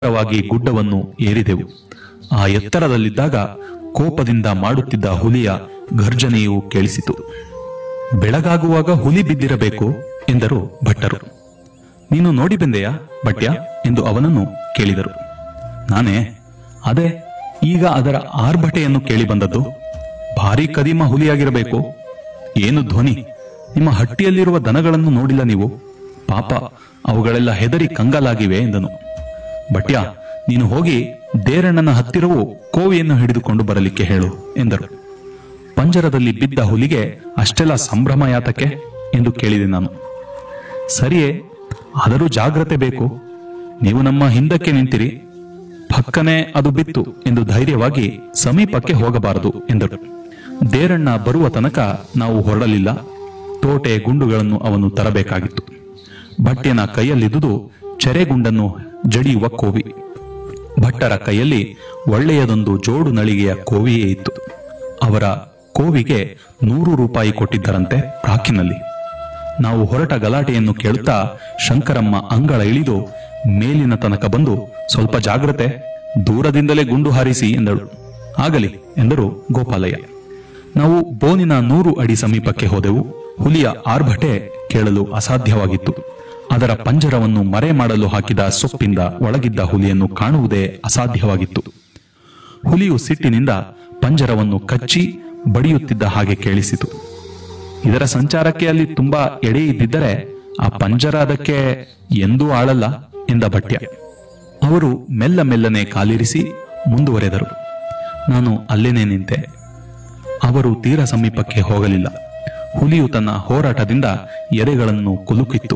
ವಾಗಿ ಗುಡ್ಡವನ್ನು ಏರಿದೆವು ಆ ಎತ್ತರದಲ್ಲಿದ್ದಾಗ ಕೋಪದಿಂದ ಮಾಡುತ್ತಿದ್ದ ಹುಲಿಯ ಘರ್ಜನೆಯು ಕೇಳಿಸಿತು ಬೆಳಗಾಗುವಾಗ ಹುಲಿ ಬಿದ್ದಿರಬೇಕು ಎಂದರು ಭಟ್ಟರು ನೀನು ನೋಡಿ ಬಂದೆಯಾ ಭಟ್ಯ ಎಂದು ಅವನನ್ನು ಕೇಳಿದರು ನಾನೇ ಅದೇ ಈಗ ಅದರ ಆರ್ಭಟೆಯನ್ನು ಕೇಳಿ ಬಂದದ್ದು ಭಾರಿ ಕದಿಮ ಹುಲಿಯಾಗಿರಬೇಕು ಏನು ಧ್ವನಿ ನಿಮ್ಮ ಹಟ್ಟಿಯಲ್ಲಿರುವ ದನಗಳನ್ನು ನೋಡಿಲ್ಲ ನೀವು ಪಾಪ ಅವುಗಳೆಲ್ಲ ಹೆದರಿ ಕಂಗಾಲಾಗಿವೆ ಎಂದನು ಭಟ್ಯ ನೀನು ಹೋಗಿ ದೇರಣ್ಣನ ಹತ್ತಿರವೂ ಕೋವಿಯನ್ನು ಹಿಡಿದುಕೊಂಡು ಬರಲಿಕ್ಕೆ ಹೇಳು ಎಂದರು ಪಂಜರದಲ್ಲಿ ಬಿದ್ದ ಹುಲಿಗೆ ಅಷ್ಟೆಲ್ಲ ಸಂಭ್ರಮ ಯಾತಕ್ಕೆ ಎಂದು ಕೇಳಿದೆ ನಾನು ಸರಿಯೇ ಆದರೂ ಜಾಗ್ರತೆ ಬೇಕು ನೀವು ನಮ್ಮ ಹಿಂದಕ್ಕೆ ನಿಂತಿರಿ ಪಕ್ಕನೆ ಅದು ಬಿತ್ತು ಎಂದು ಧೈರ್ಯವಾಗಿ ಸಮೀಪಕ್ಕೆ ಹೋಗಬಾರದು ಎಂದರು ದೇರಣ್ಣ ಬರುವ ತನಕ ನಾವು ಹೊರಡಲಿಲ್ಲ ತೋಟೆ ಗುಂಡುಗಳನ್ನು ಅವನು ತರಬೇಕಾಗಿತ್ತು ಭಟ್ಯನ ಕೈಯಲ್ಲಿದ್ದುದು ಚೆರೆಗುಂಡನ್ನು ಜಡಿಯುವ ಕೋವಿ ಭಟ್ಟರ ಕೈಯಲ್ಲಿ ಒಳ್ಳೆಯದೊಂದು ಜೋಡು ನಳಿಗೆಯ ಕೋವಿಯೇ ಇತ್ತು ಅವರ ಕೋವಿಗೆ ನೂರು ರೂಪಾಯಿ ಕೊಟ್ಟಿದ್ದರಂತೆ ಪ್ರಾಕಿನಲ್ಲಿ ನಾವು ಹೊರಟ ಗಲಾಟೆಯನ್ನು ಕೇಳುತ್ತಾ ಶಂಕರಮ್ಮ ಅಂಗಳ ಇಳಿದು ಮೇಲಿನ ತನಕ ಬಂದು ಸ್ವಲ್ಪ ಜಾಗ್ರತೆ ದೂರದಿಂದಲೇ ಗುಂಡು ಹಾರಿಸಿ ಎಂದಳು ಆಗಲಿ ಎಂದರು ಗೋಪಾಲಯ್ಯ ನಾವು ಬೋನಿನ ನೂರು ಅಡಿ ಸಮೀಪಕ್ಕೆ ಹೋದೆವು ಹುಲಿಯ ಆರ್ಭಟೆ ಕೇಳಲು ಅಸಾಧ್ಯವಾಗಿತ್ತು ಅದರ ಪಂಜರವನ್ನು ಮರೆ ಮಾಡಲು ಹಾಕಿದ ಸೊಪ್ಪಿಂದ ಒಳಗಿದ್ದ ಹುಲಿಯನ್ನು ಕಾಣುವುದೇ ಅಸಾಧ್ಯವಾಗಿತ್ತು ಹುಲಿಯು ಸಿಟ್ಟಿನಿಂದ ಪಂಜರವನ್ನು ಕಚ್ಚಿ ಬಡಿಯುತ್ತಿದ್ದ ಹಾಗೆ ಕೇಳಿಸಿತು ಇದರ ಸಂಚಾರಕ್ಕೆ ಅಲ್ಲಿ ತುಂಬಾ ಎಡೆ ಇದ್ದಿದ್ದರೆ ಆ ಪಂಜರ ಅದಕ್ಕೆ ಎಂದೂ ಆಳಲ್ಲ ಎಂದ ಭಟ್ಯ ಅವರು ಮೆಲ್ಲ ಮೆಲ್ಲನೆ ಕಾಲಿರಿಸಿ ಮುಂದುವರೆದರು ನಾನು ಅಲ್ಲೇನೇ ನಿಂತೆ ಅವರು ತೀರ ಸಮೀಪಕ್ಕೆ ಹೋಗಲಿಲ್ಲ ಹುಲಿಯು ತನ್ನ ಹೋರಾಟದಿಂದ ಎದೆಗಳನ್ನು ಕುಲುಕಿತ್ತು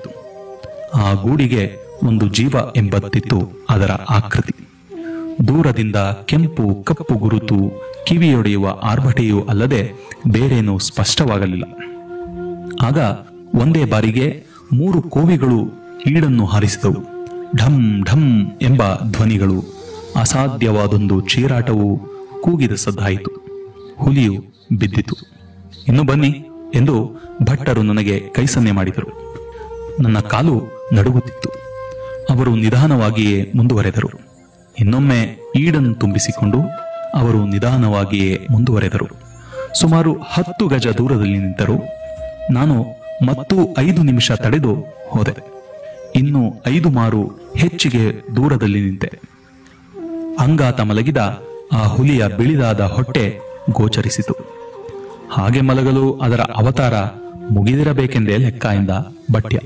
ಆ ಗೂಡಿಗೆ ಒಂದು ಜೀವ ಎಂಬತ್ತಿತ್ತು ಅದರ ಆಕೃತಿ ದೂರದಿಂದ ಕೆಂಪು ಕಪ್ಪು ಗುರುತು ಕಿವಿಯೊಡೆಯುವ ಆರ್ಭಟೆಯೂ ಅಲ್ಲದೆ ಬೇರೇನೂ ಸ್ಪಷ್ಟವಾಗಲಿಲ್ಲ ಆಗ ಒಂದೇ ಬಾರಿಗೆ ಮೂರು ಕೋವಿಗಳು ಈಡನ್ನು ಹಾರಿಸಿದವು ಢಂ ಢಂ ಎಂಬ ಧ್ವನಿಗಳು ಅಸಾಧ್ಯವಾದೊಂದು ಚೀರಾಟವು ಕೂಗಿದ ಸದ್ದಾಯಿತು ಹುಲಿಯು ಬಿದ್ದಿತು ಇನ್ನು ಬನ್ನಿ ಎಂದು ಭಟ್ಟರು ನನಗೆ ಕೈಸನ್ನೆ ಮಾಡಿದರು ನನ್ನ ಕಾಲು ನಡುಗುತ್ತಿತ್ತು ಅವರು ನಿಧಾನವಾಗಿಯೇ ಮುಂದುವರೆದರು ಇನ್ನೊಮ್ಮೆ ಈಡನ್ನು ತುಂಬಿಸಿಕೊಂಡು ಅವರು ನಿಧಾನವಾಗಿಯೇ ಮುಂದುವರೆದರು ಸುಮಾರು ಹತ್ತು ಗಜ ದೂರದಲ್ಲಿ ನಿಂತರು ನಾನು ಮತ್ತು ಐದು ನಿಮಿಷ ತಡೆದು ಹೋದೆ ಇನ್ನು ಐದು ಮಾರು ಹೆಚ್ಚಿಗೆ ದೂರದಲ್ಲಿ ನಿಂತೆ ಅಂಗಾತ ಮಲಗಿದ ಆ ಹುಲಿಯ ಬಿಳಿದಾದ ಹೊಟ್ಟೆ ಗೋಚರಿಸಿತು ಹಾಗೆ ಮಲಗಲು ಅದರ ಅವತಾರ ಮುಗಿದಿರಬೇಕೆಂದೇ ಲೆಕ್ಕ ಎಂದ ಭಟ್ಯ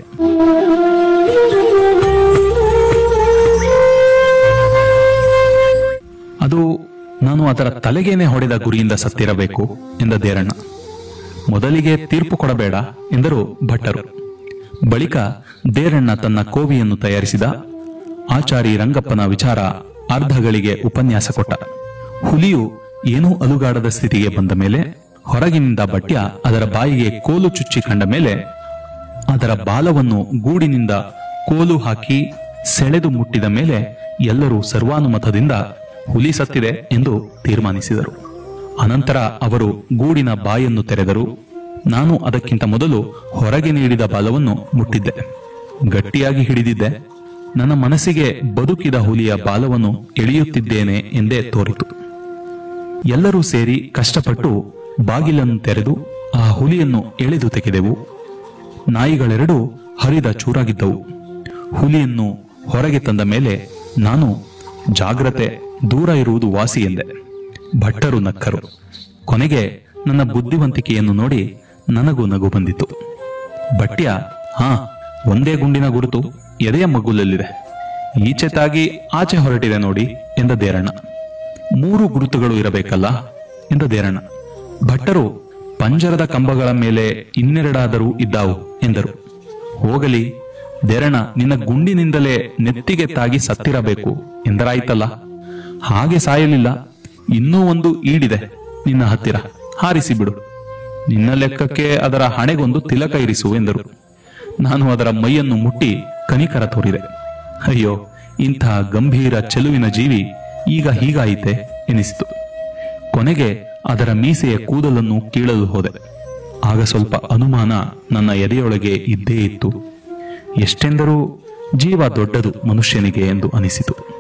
ಅದು ನಾನು ಅದರ ತಲೆಗೇನೆ ಹೊಡೆದ ಗುರಿಯಿಂದ ಸತ್ತಿರಬೇಕು ಎಂದ ದೇರಣ್ಣ ಮೊದಲಿಗೆ ತೀರ್ಪು ಕೊಡಬೇಡ ಎಂದರು ಭಟ್ಟರು ಬಳಿಕ ದೇರಣ್ಣ ತನ್ನ ಕೋವಿಯನ್ನು ತಯಾರಿಸಿದ ಆಚಾರಿ ರಂಗಪ್ಪನ ವಿಚಾರ ಅರ್ಧಗಳಿಗೆ ಉಪನ್ಯಾಸ ಕೊಟ್ಟ ಹುಲಿಯು ಏನೂ ಅಲುಗಾಡದ ಸ್ಥಿತಿಗೆ ಬಂದ ಮೇಲೆ ಹೊರಗಿನಿಂದ ಭಟ್ಯ ಅದರ ಬಾಯಿಗೆ ಕೋಲು ಚುಚ್ಚಿ ಕಂಡ ಮೇಲೆ ಅದರ ಬಾಲವನ್ನು ಗೂಡಿನಿಂದ ಕೋಲು ಹಾಕಿ ಸೆಳೆದು ಮುಟ್ಟಿದ ಮೇಲೆ ಎಲ್ಲರೂ ಸರ್ವಾನುಮತದಿಂದ ಹುಲಿ ಸತ್ತಿದೆ ಎಂದು ತೀರ್ಮಾನಿಸಿದರು ಅನಂತರ ಅವರು ಗೂಡಿನ ಬಾಯನ್ನು ತೆರೆದರು ನಾನು ಅದಕ್ಕಿಂತ ಮೊದಲು ಹೊರಗೆ ನೀಡಿದ ಬಾಲವನ್ನು ಮುಟ್ಟಿದ್ದೆ ಗಟ್ಟಿಯಾಗಿ ಹಿಡಿದಿದ್ದೆ ನನ್ನ ಮನಸ್ಸಿಗೆ ಬದುಕಿದ ಹುಲಿಯ ಬಾಲವನ್ನು ಎಳೆಯುತ್ತಿದ್ದೇನೆ ಎಂದೇ ತೋರಿತು ಎಲ್ಲರೂ ಸೇರಿ ಕಷ್ಟಪಟ್ಟು ಬಾಗಿಲನ್ನು ತೆರೆದು ಆ ಹುಲಿಯನ್ನು ಎಳೆದು ತೆಗೆದೆವು ನಾಯಿಗಳೆರಡೂ ಹರಿದ ಚೂರಾಗಿದ್ದವು ಹುಲಿಯನ್ನು ಹೊರಗೆ ತಂದ ಮೇಲೆ ನಾನು ಜಾಗ್ರತೆ ದೂರ ಇರುವುದು ವಾಸಿ ಎಂದೆ ಭಟ್ಟರು ನಕ್ಕರು ಕೊನೆಗೆ ನನ್ನ ಬುದ್ಧಿವಂತಿಕೆಯನ್ನು ನೋಡಿ ನನಗೂ ನಗು ಬಂದಿತು ಭಟ್ಯ ಹಾ ಒಂದೇ ಗುಂಡಿನ ಗುರುತು ಎದೆಯ ಮಗ್ಗುಲಲ್ಲಿದೆ ಈಚೆ ತಾಗಿ ಆಚೆ ಹೊರಟಿದೆ ನೋಡಿ ಎಂದ ದೇರಣ್ಣ ಮೂರು ಗುರುತುಗಳು ಇರಬೇಕಲ್ಲ ಎಂದ ದೇರಣ್ಣ ಭಟ್ಟರು ಪಂಜರದ ಕಂಬಗಳ ಮೇಲೆ ಇನ್ನೆರಡಾದರೂ ಇದ್ದಾವು ಎಂದರು ಹೋಗಲಿ ದೇರಣ್ಣ ನಿನ್ನ ಗುಂಡಿನಿಂದಲೇ ನೆತ್ತಿಗೆ ತಾಗಿ ಸತ್ತಿರಬೇಕು ಎಂದರಾಯ್ತಲ್ಲ ಹಾಗೆ ಸಾಯಲಿಲ್ಲ ಇನ್ನೂ ಒಂದು ಈಡಿದೆ ನಿನ್ನ ಹತ್ತಿರ ಹಾರಿಸಿ ಬಿಡು ನಿನ್ನ ಲೆಕ್ಕಕ್ಕೆ ಅದರ ಹಣೆಗೊಂದು ತಿಲಕ ಇರಿಸು ಎಂದರು ನಾನು ಅದರ ಮೈಯನ್ನು ಮುಟ್ಟಿ ಕನಿಕರ ತೋರಿದೆ ಅಯ್ಯೋ ಇಂಥ ಗಂಭೀರ ಚೆಲುವಿನ ಜೀವಿ ಈಗ ಹೀಗಾಯಿತೆ ಎನಿಸಿತು ಕೊನೆಗೆ ಅದರ ಮೀಸೆಯ ಕೂದಲನ್ನು ಕೀಳಲು ಹೋದೆ ಆಗ ಸ್ವಲ್ಪ ಅನುಮಾನ ನನ್ನ ಎದೆಯೊಳಗೆ ಇದ್ದೇ ಇತ್ತು ಎಷ್ಟೆಂದರೂ ಜೀವ ದೊಡ್ಡದು ಮನುಷ್ಯನಿಗೆ ಎಂದು ಅನಿಸಿತು